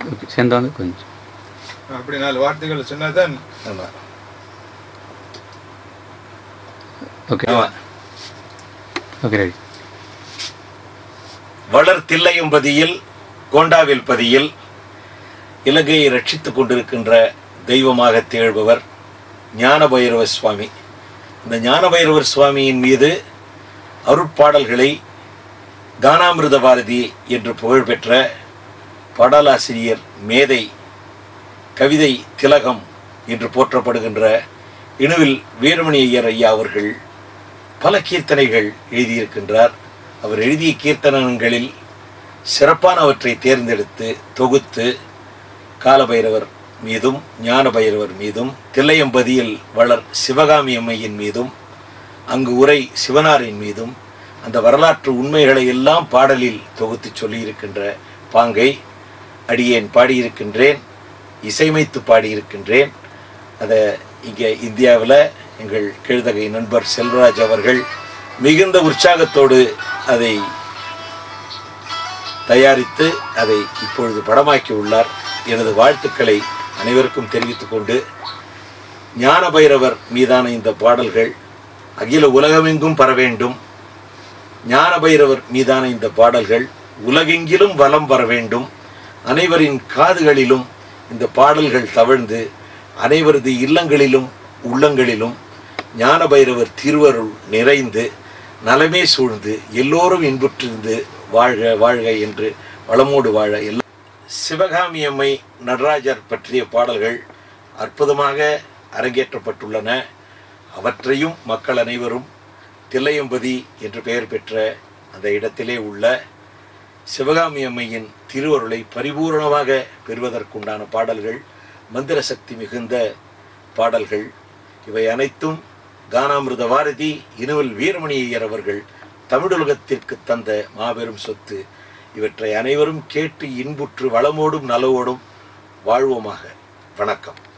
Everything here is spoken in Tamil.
ஓகே சேர்ந்து வந்து கொஞ்சம் அப்படி நாலு வார்த்தைகள் சொன்னாதான் ஆமா ஓகே ஆமா ஓகே ரெடி வளர் தில்லையம்பதியில் கோண்டாவில் பதியில் இலங்கையை ரட்சித்துக் கொண்டிருக்கின்ற தெய்வமாக திகழ்பவர் ஞானபைரவ சுவாமி இந்த ஞானபைரவர் சுவாமியின் மீது அருட்பாடல்களை கானாமிருத பாரதி என்று புகழ்பெற்ற பாடலாசிரியர் மேதை கவிதை திலகம் என்று போற்றப்படுகின்ற இணுவில் வீரமணி ஐயர் ஐயா அவர்கள் பல கீர்த்தனைகள் எழுதியிருக்கின்றார் அவர் எழுதிய கீர்த்தனங்களில் சிறப்பானவற்றை தேர்ந்தெடுத்து தொகுத்து காலபைரவர் மீதும் ஞான பைரவர் மீதும் தில்லையம்பதியில் வளர் சிவகாமி அம்மையின் மீதும் அங்கு உரை சிவனாரின் மீதும் அந்த வரலாற்று உண்மைகளை எல்லாம் பாடலில் தொகுத்து சொல்லியிருக்கின்ற பாங்கை அடியேன் பாடியிருக்கின்றேன் இசையமைத்து பாடியிருக்கின்றேன் அதை இங்கே இந்தியாவில் எங்கள் கெழுதகை நண்பர் செல்வராஜ் அவர்கள் மிகுந்த உற்சாகத்தோடு அதை தயாரித்து அதை இப்பொழுது படமாக்கி உள்ளார் எனது வாழ்த்துக்களை அனைவருக்கும் தெரிவித்துக் கொண்டு ஞான பைரவர் மீதான இந்த பாடல்கள் அகில உலகமெங்கும் பர வேண்டும் ஞான பைரவர் மீதான இந்த பாடல்கள் உலகெங்கிலும் வலம் வர வேண்டும் அனைவரின் காதுகளிலும் இந்த பாடல்கள் தவழ்ந்து அனைவரது இல்லங்களிலும் உள்ளங்களிலும் ஞான பைரவர் திருவருள் நிறைந்து நலமே சூழ்ந்து எல்லோரும் இன்புற்றிருந்து வாழ்க வாழ்க என்று வளமோடு வாழ எல்லா சிவகாமி அம்மை நடராஜர் பற்றிய பாடல்கள் அற்புதமாக அரங்கேற்றப்பட்டுள்ளன அவற்றையும் மக்கள் அனைவரும் தில்லையம்பதி என்று பெயர் பெற்ற அந்த இடத்திலே உள்ள சிவகாமி அம்மையின் திருவருளை பரிபூரணமாக பெறுவதற்குண்டான பாடல்கள் மந்திர சக்தி மிகுந்த பாடல்கள் இவை அனைத்தும் கானாமிருத பாரதி இனுவல் வீரமணி ஐயர் அவர்கள் தமிழுலகத்திற்கு தந்த மாபெரும் சொத்து இவற்றை அனைவரும் கேட்டு இன்புற்று வளமோடும் நலவோடும் வாழ்வோமாக வணக்கம்